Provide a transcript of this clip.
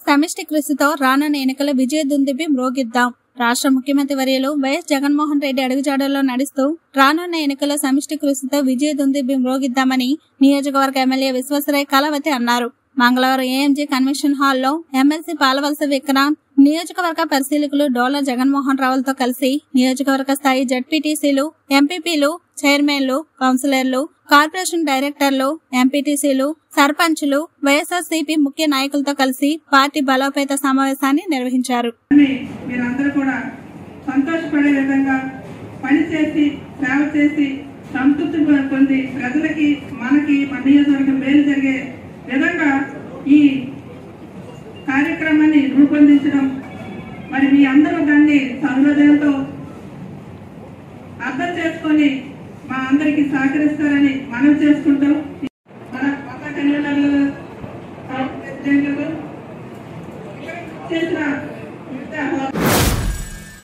సమిష్టి కృషితో రానున్న ఎన్నికల విజయ దుందుబి మ్రోగిద్దాం రాష్ట్ర ముఖ్యమంత్రి వర్యులు వైఎస్ జగన్మోహన్ రెడ్డి అడుగుజాడల్లో నడుస్తూ రానున్న ఎన్నికల సమిష్టి కృషితో విజయ దుందుబి మ్రోగిద్దామని నియోజకవర్గ ఎమ్మెల్యే విశ్వసరాయ్ కలవతి అన్నారు మంగళవారం ఏఎంజీ కన్వెన్షన్ హాల్లో ఎమ్మెల్సీ పాలవలస విక్రాంత్ నియోజకవర్గ పరిశీలకులు డోలా జగన్మోహన్ రావులతో కలిసి నియోజకవర్గ స్థాయి జడ్పీటీసీలు ఎంపీపీలు చైర్మన్లు కౌన్సిలర్లు కార్పొరేషన్ డైరెక్టర్లు ఎంపీటీసీలు సర్పంచులు వైఎస్ఆర్సీపీ ముఖ్య నాయకులతో కలిసి పార్టీ బలోపేత సమావేశాన్ని నిర్వహించారు అని మీరందరూ కూడా సంతోషపడే విధంగా పనిచేసి సేవ చేసి సంతృప్తి పొంది ప్రజలకి మనకి మన నియోజకవర్గం మేలు జరిగే విధంగా ఈ కార్యక్రమాన్ని రూపొందించడం మరి మీ అందరూ దాన్ని సహృదయంతో అర్థం చేసుకొని మా అందరికీ సహకరిస్తారని మనం చేసుకుంటాం మన కొత్త కన్వీనర్లు ప్రెసిడెంట్లు చేసిన వివిధ